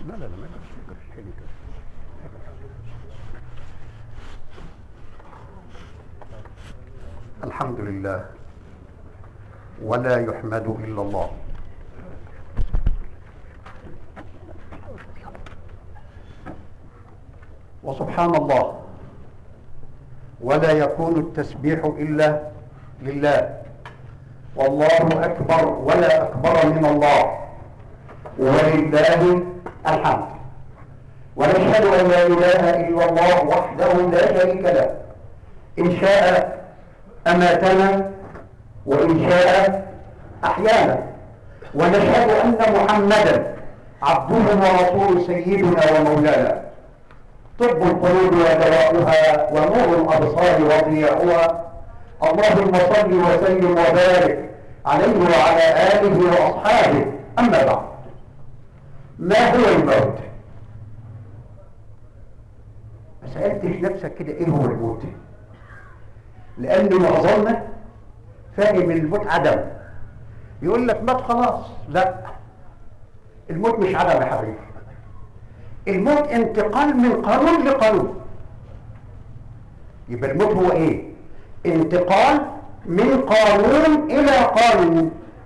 لا لا لا ما يقدرش حلو كده الحمد لله ولا يحمد إلا الله وسبحان الله ولا يكون التسبيح إلا لله والله أكبر ولا أكبر من الله ولله الحمد ونشهد أن لا إله إلا الله وحده لا شريك له إن شاء أماتنا وإن شاء أحيانا ونشهد أن محمدا عبده ورسوله سيدنا ومولانا طب القلوب ودواؤها ونور الأبصار وضياؤها اللهم صل وسلم وبارك عليه وعلى آله وأصحابه أما بعد ما هو الموت ما سألتش نفسك كده ايه هو الموت لأن معظمنا فاهم الموت عدم يقول لك مات خلاص لا الموت مش عدم يا حبيبي الموت انتقال من قانون لقانون يبقى الموت هو ايه انتقال من قانون الى قانون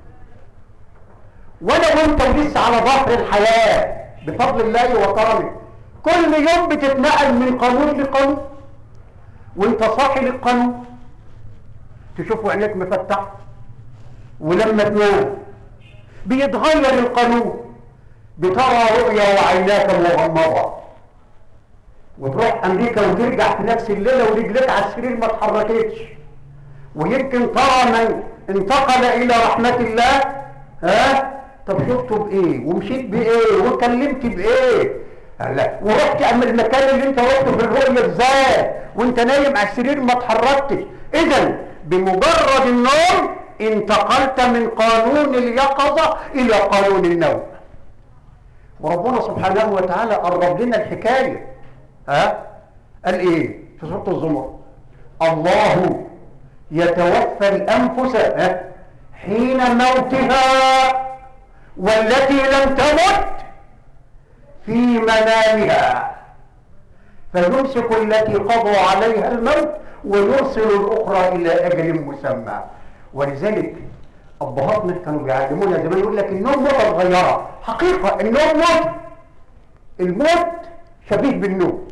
ولو انت لسه على ظهر الحياة بفضل الله وكرمه كل يوم بتتنقل من قانون لقانون وانت صاحي للقانون تشوف عينيك مفتحة ولما تنام بيتغير القانون بترى رؤيا وعيناك مغمضة وتروح امريكا وترجع في نفس الليلة ورجلك على السرير ما اتحركتش ويمكن ترى من انتقل الى رحمة الله ها طب شفته بايه ومشيت بايه وكلمت بايه لا ورحت اما المكان اللي انت رحته في الرؤية ازاي وانت نايم على السرير ما اتحركتش اذا بمجرد النوم انتقلت من قانون اليقظة الى قانون النوم وربنا سبحانه وتعالى قرب لنا الحكاية ها قال ايه في سورة الزمر الله يتوفى الانفس ها حين موتها والتي لم تمت في منامها فيمسك التي قضى عليها الموت ويرسل الاخرى الى اجل مسمى ولذلك ابهاتنا كانوا بيعلمونا زمان يقول لك النوم موتة صغيرة حقيقة النوم موت الموت شبيه بالنوم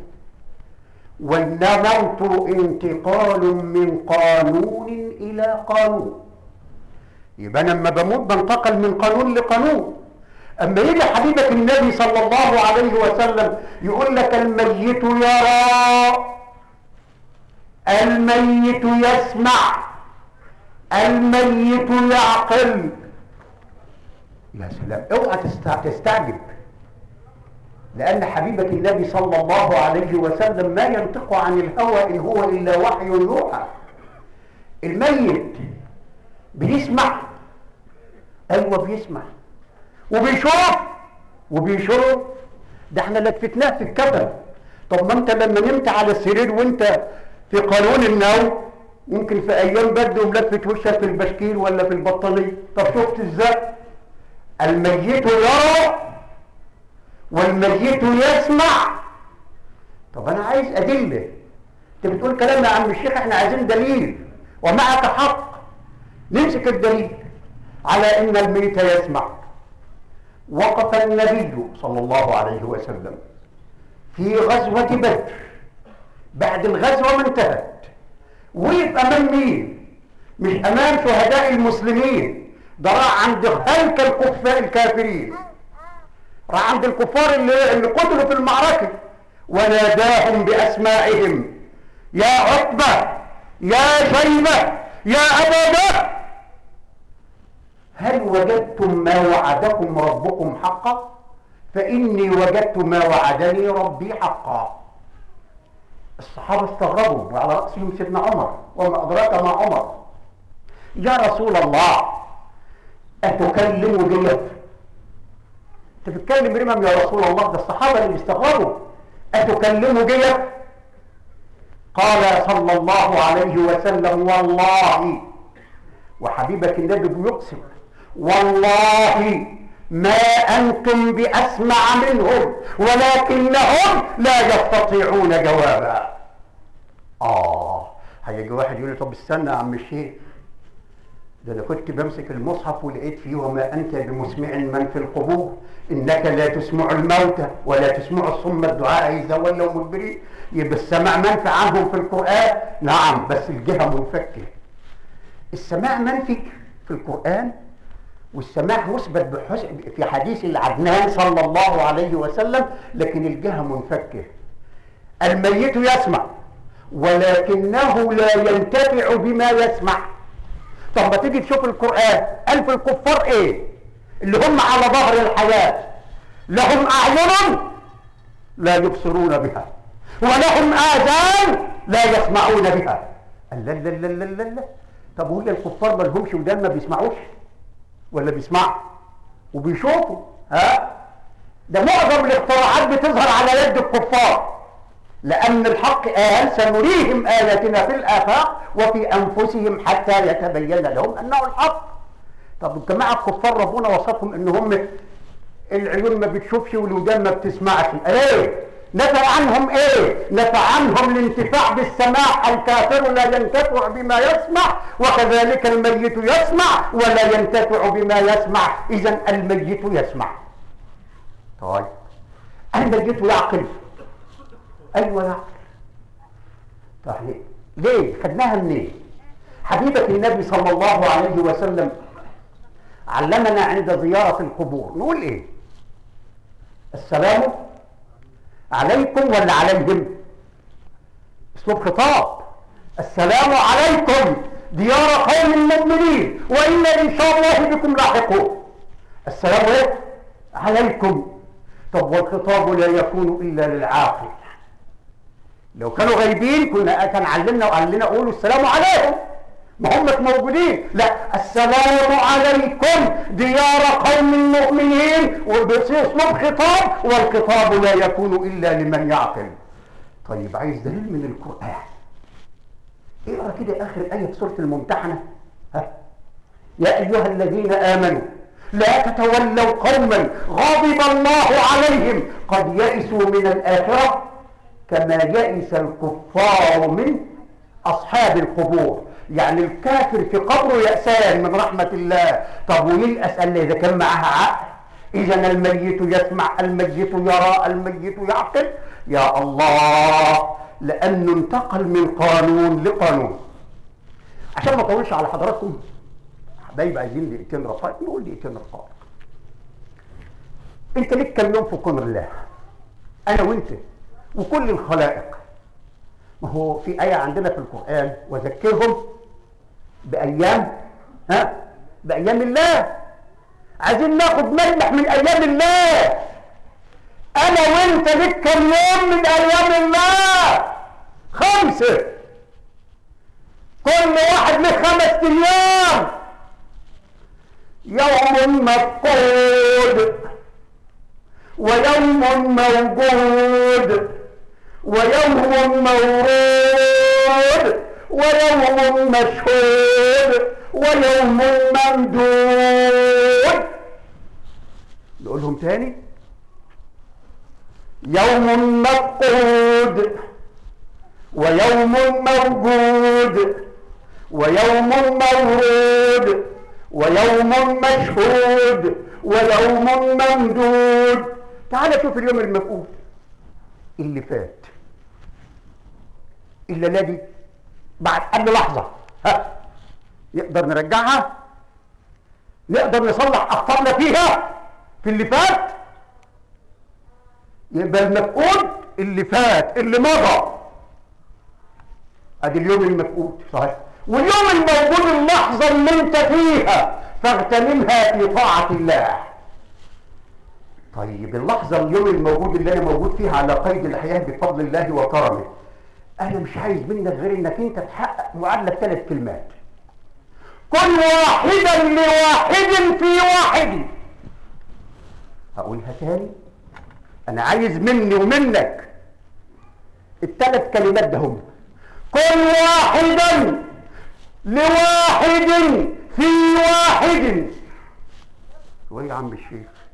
والموت انتقال من قانون الى قانون يبقى انا لما بموت بنتقل من قانون لقانون اما يجي حبيبك النبي صلى الله عليه وسلم يقول لك الميت يرى الميت يسمع الميت يعقل يا سلام اوعى تستعجب لأن حبيبك النبي صلى الله عليه وسلم ما ينطق عن الهوى إن هو إلا وحي يوحى الميت بيسمع أيوة بيسمع وبيشوف وبيشوف ده احنا لفتناه في الكفن طب ما انت لما نمت على السرير وانت في قانون النوم ممكن في ايام برد وملفت وشك في البشكير ولا في البطانيه طب شفت ازاي الميت يرى والميت يسمع طب انا عايز ادله انت بتقول كلام يا عم الشيخ احنا عايزين دليل ومعك حق نمسك الدليل على ان الميت يسمع وقف النبي صلى الله عليه وسلم في غزوة بدر بعد الغزوة ما انتهت وقف امام مين مش امام شهداء المسلمين ده راح عند هلك الكفار الكافرين راح عند الكفار اللي, اللي قتلوا في المعركة وناداهم بأسمائهم يا عتبة يا شيبة يا أبا بكر هل وجدتم ما وعدكم ربكم حقا فإني وجدت ما وعدني ربي حقا الصحابة استغربوا وعلى رأسهم سيدنا عمر وما أدراك ما عمر يا رسول الله أتكلم جيف أنت بتتكلم رمم يا رسول الله ده الصحابة اللي استغربوا أتكلم جيف قال صلى الله عليه وسلم والله وحبيبك النبي بيقسم والله ما أنتم بأسمع منهم ولكنهم لا يستطيعون جوابا آه هيجي واحد يقول لي طب استنى يا عم الشيخ ده انا كنت بمسك المصحف ولقيت فيه وما انت بمسمع من في القبور انك لا تسمع الموتى ولا تسمع الصم الدعاء اذا ولوا مدبرين يبقى السماع منفي عنهم في القران نعم بس الجهه منفكه السماع منفي في القران والسماع مثبت بحس... في حديث العدنان صلى الله عليه وسلم لكن الجهه منفكه الميت يسمع ولكنه لا ينتفع بما يسمع طب ما تيجي تشوف القرآن قال في الكفار ايه اللي هم على ظهر الحياة لهم أعين لا يبصرون بها ولهم آذان لا يسمعون بها قال لا لا لا لا لا لا طب وهي الكفار ما لهمش ودان ما بيسمعوش ولا بيسمعوا وبيشوفوا ها ده معظم الاختراعات بتظهر على يد الكفار لأن الحق قال سنريهم آياتنا في الآفاق وفي أنفسهم حتى يتبين لهم أنه الحق طب الجماعة الكفار ربنا وصفهم إن هم العيون ما بتشوفش والودان ما بتسمعش ايه نفى عنهم ايه نفى عنهم الانتفاع بالسماع الكافر لا ينتفع بما يسمع وكذلك الميت يسمع ولا ينتفع بما يسمع اذا الميت يسمع طيب الميت يعقل ايوه يعقل طيب ليه خدناها منين حبيبة النبي صلى الله عليه وسلم علمنا عند زيارة القبور نقول ايه السلام عليكم ولا عليهم اسلوب خطاب السلام عليكم ديار قوم مؤمنين وانا ان شاء الله بكم لاحقون السلام ايه عليكم طب والخطاب لا يكون الا للعاقل لو كانوا غايبين كنا كان علمنا وقال لنا قولوا السلام عليهم ما هم موجودين لا السلام عليكم ديار قوم مؤمنين وباسلوب خطاب والخطاب لا يكون الا لمن يعقل طيب عايز دليل من القران اقرا كده اخر ايه في سوره الممتحنه ها يا ايها الذين امنوا لا تتولوا قوما غضب الله عليهم قد يئسوا من الاخره كما يئس الكفار من اصحاب القبور يعني الكافر في قبره يأسان من رحمة الله طب وييأس قال إذا كان معها عقل إذا الميت يسمع الميت يرى الميت يعقل يا الله لأنه انتقل من قانون لقانون عشان ما اطولش على حضراتكم حبايبي عايزين دقيقتين رقائق نقول دقيقتين رقائق انت ليك كم يوم في كون الله انا وانت وكل الخلائق ما هو في آية عندنا في القرآن وذكرهم بأيام ها بأيام الله عايزين ناخد ملمح من أيام الله أنا وأنت ليك كم يوم من أيام الله خمسة كل واحد له خمس أيام يوم مفقود ويوم موجود ويوم مورود ويوم مشهود ويوم ممدود نقولهم تاني يوم مفقود ويوم موجود ويوم مورود ويوم مشهود ويوم ممدود تعال شوف اليوم المفقود اللي فات إلا الذي بعد قبل لحظة ها نقدر نرجعها نقدر نصلح أخطائنا فيها في اللي فات يبقى المفقود اللي فات اللي مضى ادي اليوم المفقود صحيح واليوم الموجود اللحظة اللي انت فيها فاغتنمها في طاعة الله طيب اللحظة اليوم الموجود اللي أنا موجود فيها على قيد الحياة بفضل الله وكرمه أنا مش عايز منك غير إنك أنت تحقق معادلة ثلاث كلمات كل واحدا لواحد في واحد هقولها تاني أنا عايز مني ومنك الثلاث كلمات ده هم كل واحدا لواحد في واحد وإيه يا عم الشيخ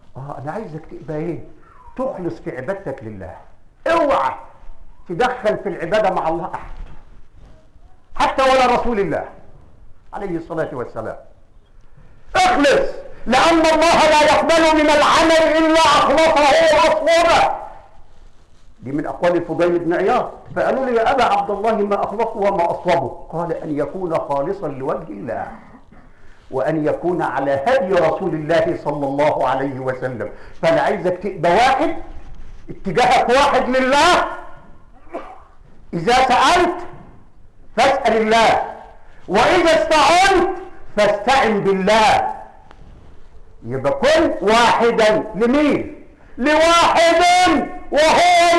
اه انا عايزك تبقى ايه تخلص في عبادتك لله اوعى تدخل في العباده مع الله احد حتى ولا رسول الله عليه الصلاه والسلام اخلص لان الله لا يقبل من العمل الا اخلصه واصوبه دي من اقوال الفضيل بن عياض فقالوا لي يا ابا عبد الله ما اخلصه وما اصوبه قال ان يكون خالصا لوجه الله وأن يكون على هدي رسول الله صلى الله عليه وسلم فأنا عايزك تبقى واحد اتجاهك واحد لله إذا سألت فاسأل الله وإذا استعنت فاستعن بالله يبقى كن واحدا لمين لواحد وهو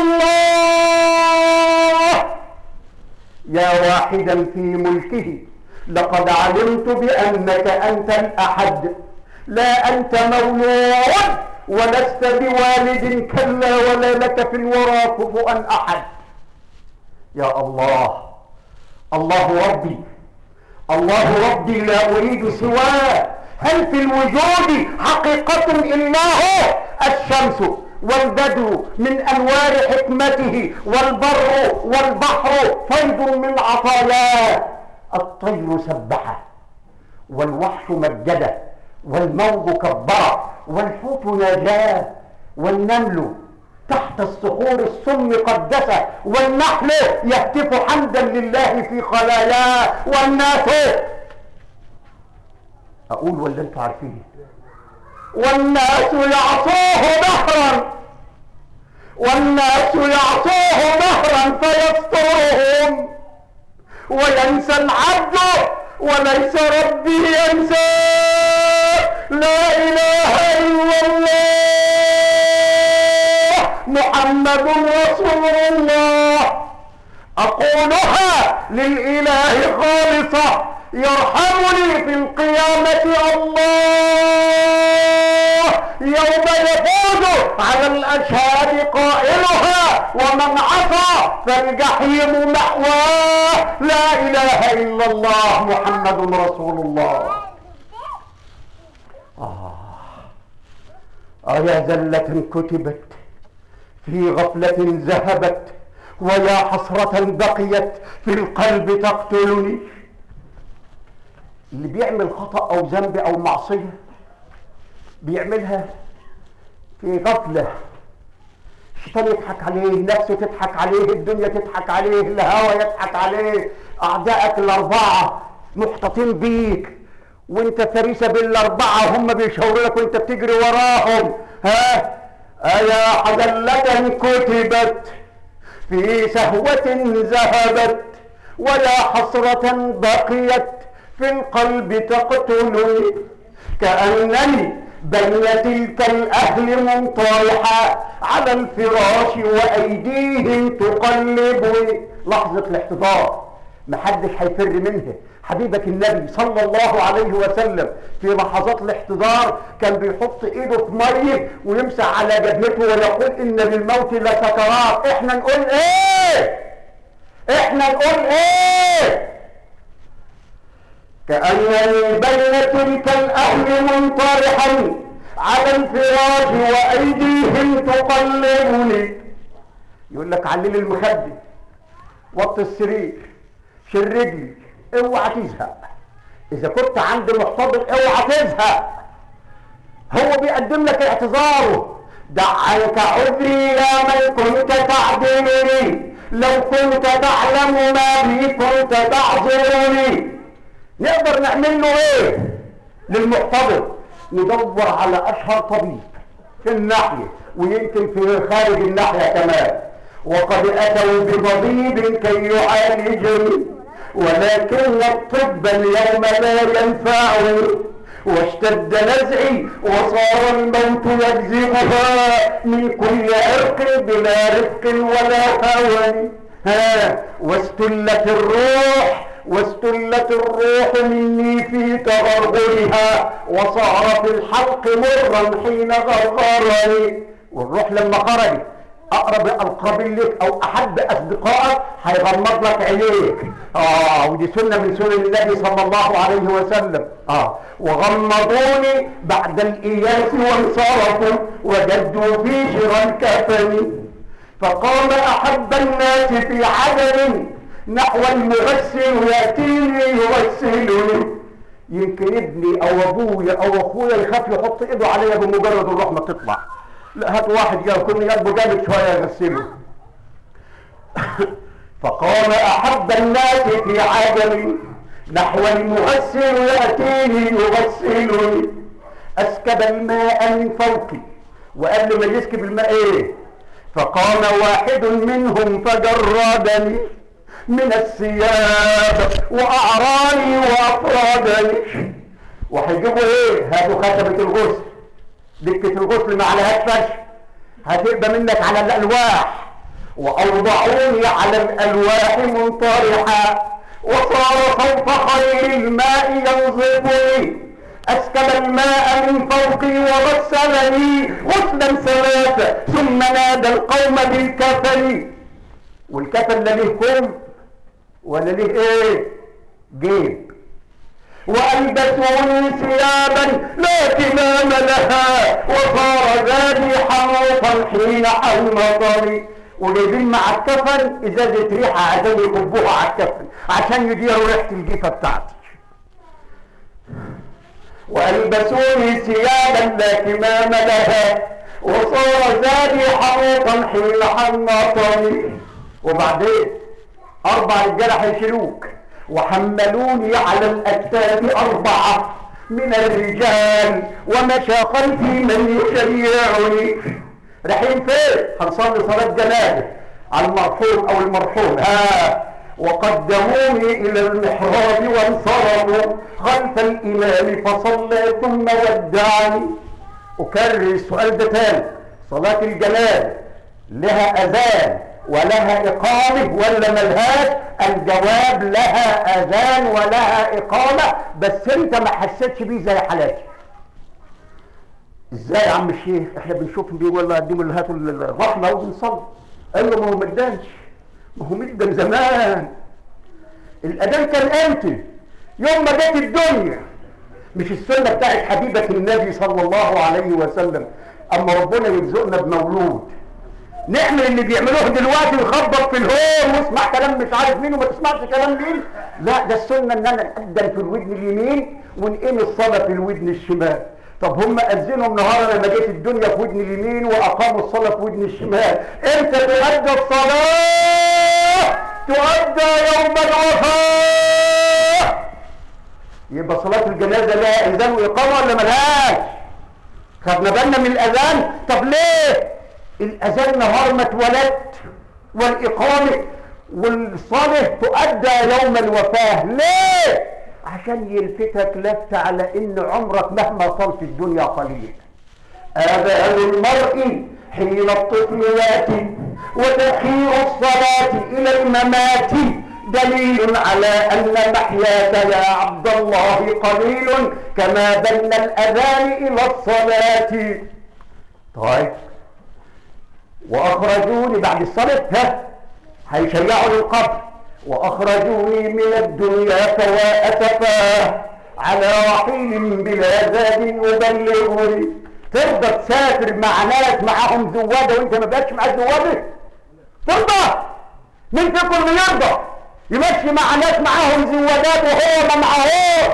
الله يا واحدا في ملكه لقد علمت بأنك أنت الأحد لا أنت مولود ولست بوالد كلا ولا لك في الورى كفؤا أحد يا الله الله ربي الله ربي لا أريد سواه هل في الوجود حقيقة إلا هو الشمس والبدر من أنوار حكمته والبر والبحر فيض من عطاياه الطير سبح والوحش مجده والموج كبر والحوت نجاه والنمل تحت الصخور السم قدسه والنحل يهتف حمدا لله في خلاياه والناس اقول ولا انتوا عارفين والناس يعصوه بحرا والناس يعصوه بحرا فيسترهم وينسى العبد وليس ربي ينسى لا اله الا الله محمد رسول الله اقولها للاله خالصه يرحمني في القيامه الله يوم يفوز على الاشهاد قائلها ومن عصى فالجحيم مأواه لا اله الا الله محمد رسول الله آه. آه يا زلة كتبت في غفلة ذهبت ويا حسرة بقيت في القلب تقتلني اللي بيعمل خطأ أو ذنب أو معصية بيعملها في غفلة الشيطان يضحك عليه نفسه تضحك عليه الدنيا تضحك عليه الهوى يضحك عليه أعدائك الأربعة محتطين بيك وانت فريسة بالأربعة هم بيشاوروا لك وانت بتجري وراهم ها أيا حزلة كتبت في سهوة ذهبت ويا حسرة بقيت في القلب تقتلني كأنني بين تلك الأهل منطرحة على الفراش وأيديهم تقلبني لحظة الاحتضار محدش هيفر منها حبيبك النبي صلى الله عليه وسلم في لحظات الاحتضار كان بيحط ايده في ميه ويمسح على جبهته ويقول ان للموت لسكرات احنا نقول ايه احنا نقول ايه كأنني بين تلك الأهل منطرحا على الفراش وأيديهم تقلبني يقول لك علل المخدة وط السرير شل رجلي اوعى تزهق اذا كنت عند محتضر اوعى تزهق هو بيقدم لك اعتذاره دع عنك عذري يا من كنت تعذرني لو كنت تعلم ما بي كنت تعذرني نقدر نعمل له ايه للمحتضر ندور على اشهر طبيب في الناحيه ويمكن في خارج الناحيه كمان وقد اتوا بطبيب كي يعالجني ولكن الطب اليوم لا ينفعني واشتد نزعي وصار الموت يجذبها من كل عرق بلا رفق ولا هوى ها واستلت الروح واستلت الروح مني في تغرغرها وصار في الحلق مرا حين غرغرني والروح لما خرجت اقرب الاقرب لك او احب اصدقائك هيغمض لك عينيك اه ودي سنه من سنن النبي صلى الله عليه وسلم اه وغمضوني بعد الاياس وانصرفوا وجدوا في جرى الكفن فقام احب الناس في عدد نحو المغسل ياتيني يغسلني يمكن ابني او ابويا او اخويا يخاف يحط ايده عليا بمجرد الروح ما تطلع لا هات واحد يكون قلبه جامد شويه يغسله فقام احب الناس في عجل نحو المغسل ياتيني يغسلني اسكب الماء من فوقي وقبل ما يسكب الماء ايه فقام واحد منهم فجردني من الثياب واعراني وافرادني وهيجيبوا ايه هاتوا خشبه الغسل دكه الغسل ما عليهاش فرش هتبقى منك على الالواح واوضعوني على الالواح منطرحا وصار صوت خير الماء ينظفني اسكب الماء من فوقي وغسلني غسلا ثلاثه ثم نادى القوم بالكفن والكفن لا ليه كم ولا ليه ايه جيب والبسوني ثيابا لا كمام لها وصار ذادي حنوطا حين حلمطني وجايبين مع الكفن ازازه ريحه عشان يكبوها على الكفن عشان يديروا ريحه الجيفه بتاعتي والبسوني ثيابا لا كمام لها وصار زادي حنوطا حين حنطني وبعدين اربع رجاله هيشيلوك وحملوني على الاكتاف اربعه من الرجال ومشى خلفي من يشيعني رايحين فين هنصلي صلاه جنازه على المرحوم او المرحوم ها وقدموني الى المحراب وانصرفوا خلف الامام فصلى ثم ودعني اكرر السؤال ده تاني صلاه الجنازه لها اذان ولها إقامة ولا ملهاش الجواب لها أذان ولها إقامة بس أنت ما حسيتش بيه زي حالاتي ازاي يا عم الشيخ احنا بنشوف بيقول له قدموا له هاتوا الرحمه وبنصلي قال له ما هو ما ادانش ما هو مدن زمان الاذان كان امتى يوم ما جت الدنيا مش السنه بتاعت حبيبه النبي صلى الله عليه وسلم اما ربنا يرزقنا بمولود نعمل اللي بيعملوه دلوقتي ويخبط في الهون واسمع كلام مش عارف مين وما تسمعش كلام مين لا ده السنه ان انا نقدم في الودن اليمين ونقيم الصلاه في الودن الشمال طب هم اذنوا النهارده لما جيت الدنيا في ودن اليمين واقاموا الصلاه في ودن الشمال امتى تؤدى الصلاه تؤدى يوم الوفاه يبقى صلاه الجنازه لها اذان واقامه ولا ملهاش خدنا بالنا من الاذان طب ليه الاذان نهار ما اتولدت والاقامه والصلاه تؤدى يوم الوفاه ليه عشان يلفتك لفت على ان عمرك مهما طال في الدنيا قليل آباء المرء حين الطفل ياتي وتأخير الصلاة إلى الممات دليل على أن محياك يا عبد الله قليل كما بين الأذان إلى الصلاة طيب وأخرجوني بعد الصلاة ها هيشيعوا للقبر وأخرجوني من الدنيا فوا أسفا على رحيل بلا زاد يبلغني ترضى تسافر مع ناس معاهم زواده وانت ما بقتش معاك زواده ترضى مين فيكم اللي يرضى يمشي مع ناس معاهم زوادات وهو ما معاهوش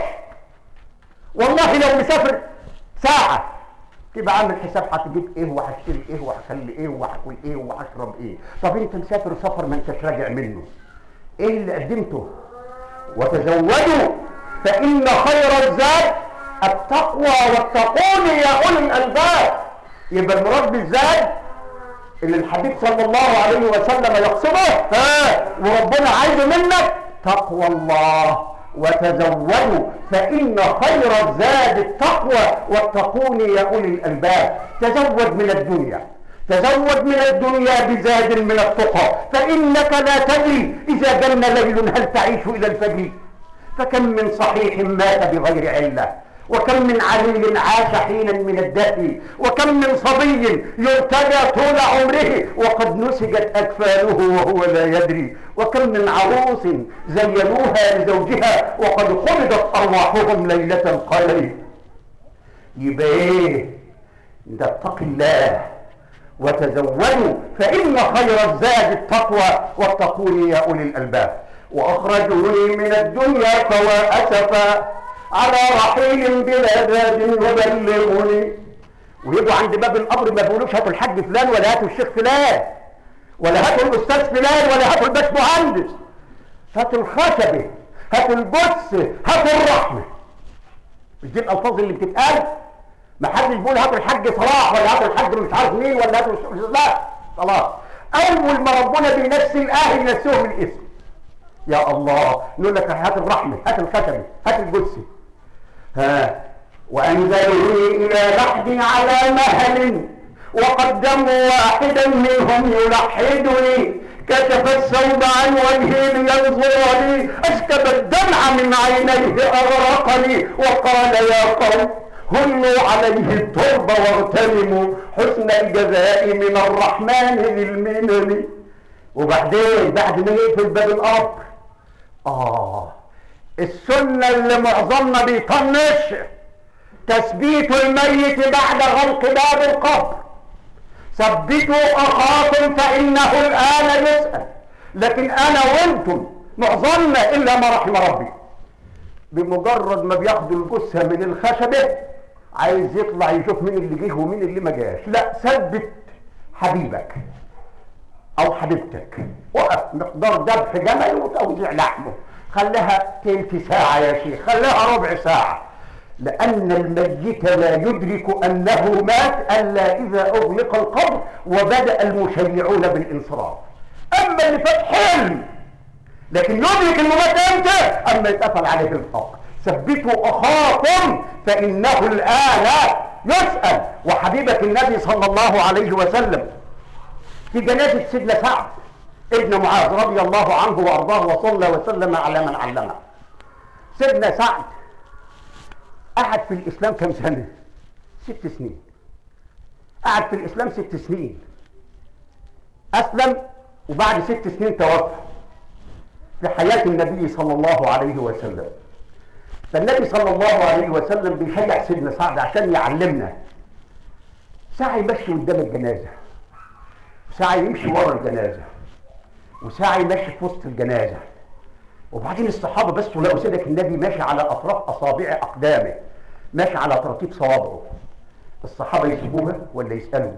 والله لو مسافر ساعه تبقى عامل حساب هتجيب ايه وهشتري ايه وهخلي ايه وهاكل ايه وهشرب ايه طب انت مسافر سفر ما انتش راجع منه ايه اللي قدمته وتزودوا فان خير الزاد التقوى واتقون يا اولي الالباب يبقى المراد بالزاد اللي الحبيب صلى الله عليه وسلم يقصده ها وربنا عايزه منك تقوى الله وتزودوا فإن خير الزاد التقوى واتقون يا أولي الألباب تزود من الدنيا تزود من الدنيا بزاد من التقى فإنك لا تدري إذا جن ليل هل تعيش إلى الفجر فكم من صحيح مات بغير علة وكم من عليل عاش حينا من الدهر وكم من صبي يرتجى طول عمره وقد نسجت أكفانه وهو لا يدري وكم من عروس زينوها لزوجها وقد قبضت أرواحهم ليلة القدر يبقى ايه ده اتق الله وتزودوا فإن خير الزاد التقوى واتقوني يا أولي الألباب وأخرجوني من الدنيا فوا أسفا على رحيل بلا باب يبلغني ويجوا عند باب القبر ما بيقولوش هاتوا الحاج فلان ولا هاتوا الشيخ فلان ولا هاتوا الأستاذ فلان ولا هاتوا الباش مهندس هاتوا الخشبة هاتوا الجث هاتوا الرحمة مش دي الألفاظ اللي بتتقال ما حدش بيقول هاتوا الحاج صلاح ولا هاتوا الحاج مش عارف مين ولا هاتوا لا خلاص اول ما ربنا بينسي الاهل ينسوه الاسم يا الله نقول لك هات الرحمه هات الختم هات القدس ها وانزلني الى لحدي على مهل وقدموا واحدا منهم يلحدني كشف الثوب عن وجهي لينظر لي اسكب الدمع من عينيه اغرقني وقال يا قوم هلوا عليه الترب واغتنموا حسن الجزاء من الرحمن للمنن وبعدين بعد ما يقفل باب القبر اه السنة اللي معظمنا بيطنش تثبيت الميت بعد غلق باب القبر ثبتوا اخاكم فانه الان يسأل لكن انا وانتم معظمنا الا ما رحم ربي بمجرد ما بياخدوا الجثة من الخشبة عايز يطلع يشوف مين اللي جه ومين اللي ما جاش لا ثبت حبيبك او حبيبتك وقف مقدار ذبح جمل وتوزيع لحمه خليها تلت ساعة يا شيخ خليها ربع ساعة لأن الميت لا يدرك أنه مات إلا إذا أغلق القبر وبدأ المشيعون بالانصراف أما اللي فات حلم لكن يدرك انه مات امتى اما يتقفل عليه القبر ثبتوا اخاكم فانه الان يسال وحبيبك النبي صلى الله عليه وسلم في جنازه سيدنا سعد ابن معاذ رضي الله عنه وارضاه وصلى وسلم على من علمه سيدنا سعد قعد في الاسلام كم سنه ست سنين قعد في الاسلام ست سنين اسلم وبعد ست سنين توفى في حياة النبي صلى الله عليه وسلم فالنبي صلى الله عليه وسلم بيشجع سيدنا سعد عشان يعلمنا ساعة يمشي قدام الجنازة ساعة يمشي ورا الجنازة وساعة يمشي في وسط الجنازة وبعدين الصحابة بس لقوا سيدك النبي ماشي على أطراف أصابع أقدامه ماشي على ترتيب صوابعه الصحابة يسيبوها ولا يسألوا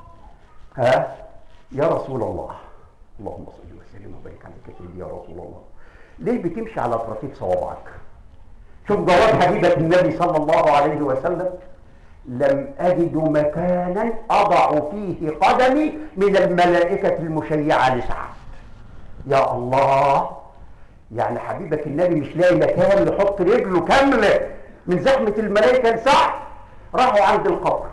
ها يا رسول الله اللهم صل وسلم وبارك على سيدي يا رسول الله ليه بتمشي على ترتيب صوابعك شوف جواب حبيبة النبي صلى الله عليه وسلم لم أجد مكانا أضع فيه قدمي من الملائكة المشيعة لسعد يا الله يعني حبيبك النبي مش لاقي مكان يحط رجله كاملة من زحمة الملائكة لسعد راحوا عند القبر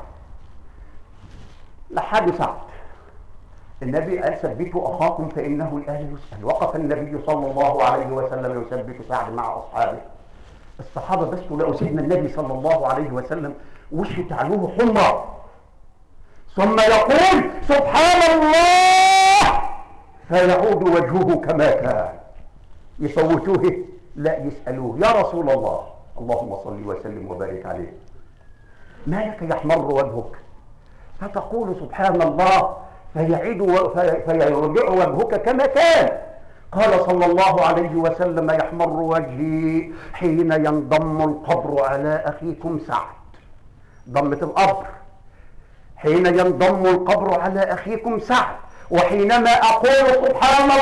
لحد سعد النبي قال ثبتوا اخاكم فانه الان يسال وقف النبي صلى الله عليه وسلم يثبت سعد مع اصحابه الصحابه بس لقوا سيدنا النبي صلى الله عليه وسلم وشه تعلوه حمرة ثم يقول سبحان الله فيعود وجهه كما كان يصوتوه لا يسألوه يا رسول الله اللهم صل وسلم وبارك عليه ما لك يحمر وجهك فتقول سبحان الله فيعيد و... في... فيرجع وجهك كما كان قال صلى الله عليه وسلم يحمر وجهي حين ينضم القبر على أخيكم سعد ضمة القبر حين ينضم القبر على أخيكم سعد وحينما أقول سبحان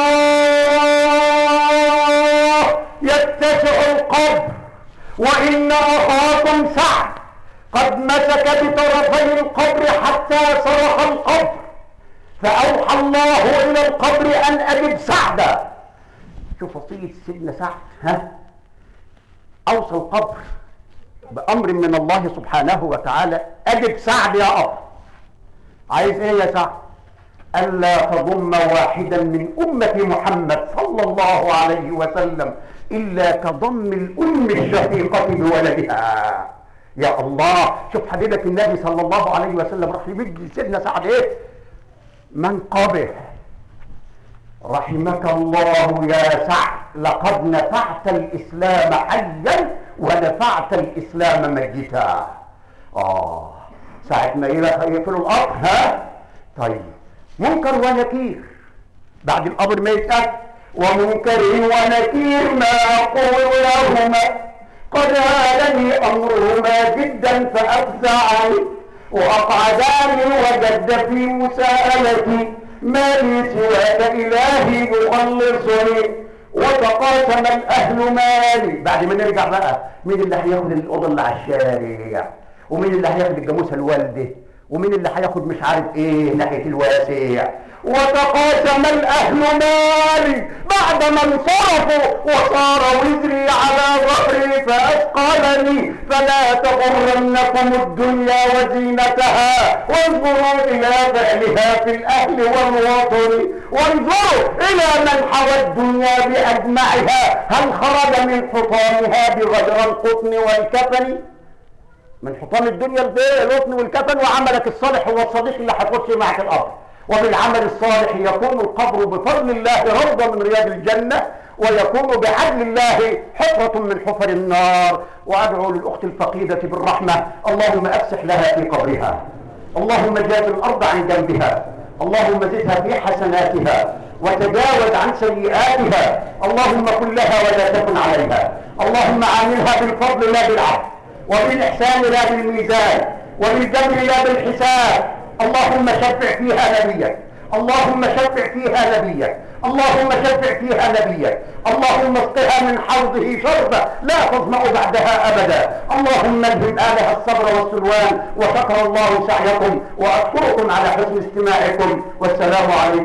الله يتسع القبر وإن أخاكم سعد قد مسك بطرفي القبر حتى صرخ القبر فأوحى الله إلى القبر أن أجب سعدا شوف وصية سيدنا سعد ها أوصى القبر بأمر من الله سبحانه وتعالى أجب سعد يا أب عايز إيه يا سعد ألا تضم واحدا من أمة محمد صلى الله عليه وسلم إلا كضم الأم الشقيقة بولدها يا الله شوف حبيبك النبي صلى الله عليه وسلم راح يمد سيدنا سعد ايه منقبه رحمك الله يا سعد لقد نفعت الإسلام حيا ونفعت الإسلام ميتا آه ساعة ما يقفلوا الأرض ها طيب منكر ونكير بعد الأمر ما يتقال ومنكر ونكير ما أقول لهما قد هالني أمرهما جدا فأفزعني وأقعداني وجد في مساءلتي ما لي سواك إلهي مخلصني وتقاسم الأهل مالي بعد ما نرجع بقى مين اللي هياخد الأوضة اللي على الشارع ومين اللي هياخد الجاموسة الوالدة ومين اللي هياخد مش عارف ايه ناحية الواسع وتقاسم الأهل مالي بعد ما انصرفوا وصار وزري على ظهري فأثقلني فلا تغرنكم الدنيا وزينتها وانظروا إلى فعلها في الأهل والوطن وانظروا إلى من حوى الدنيا بأجمعها هل خرج من حطامها بغدر القطن والكفن من حطام الدنيا القطن والكفن وعملك الصالح هو الصديق اللي هيخش معك الأرض وبالعمل الصالح يكون القبر بفضل الله روضة من رياض الجنة ويكون بعدل الله حفرة من حفر النار وأدعو للأخت الفقيدة بالرحمة اللهم أفسح لها في قبرها اللهم جاز الأرض عن جنبها اللهم زدها في حسناتها وتجاوز عن سيئاتها اللهم كن لها ولا تكن عليها اللهم عاملها بالفضل لا بالعدل وبالإحسان لا بالميزان وبالجبر لا بالحساب اللهم شفع فيها نبيك اللهم شفع فيها نبيك اللهم شفع فيها نبيك اللهم اسقها من حوضه شربة لا تظمأ بعدها أبدا اللهم الهم آلها الصبر والسلوان وشكر الله سعيكم وأشكركم على حسن استماعكم والسلام عليكم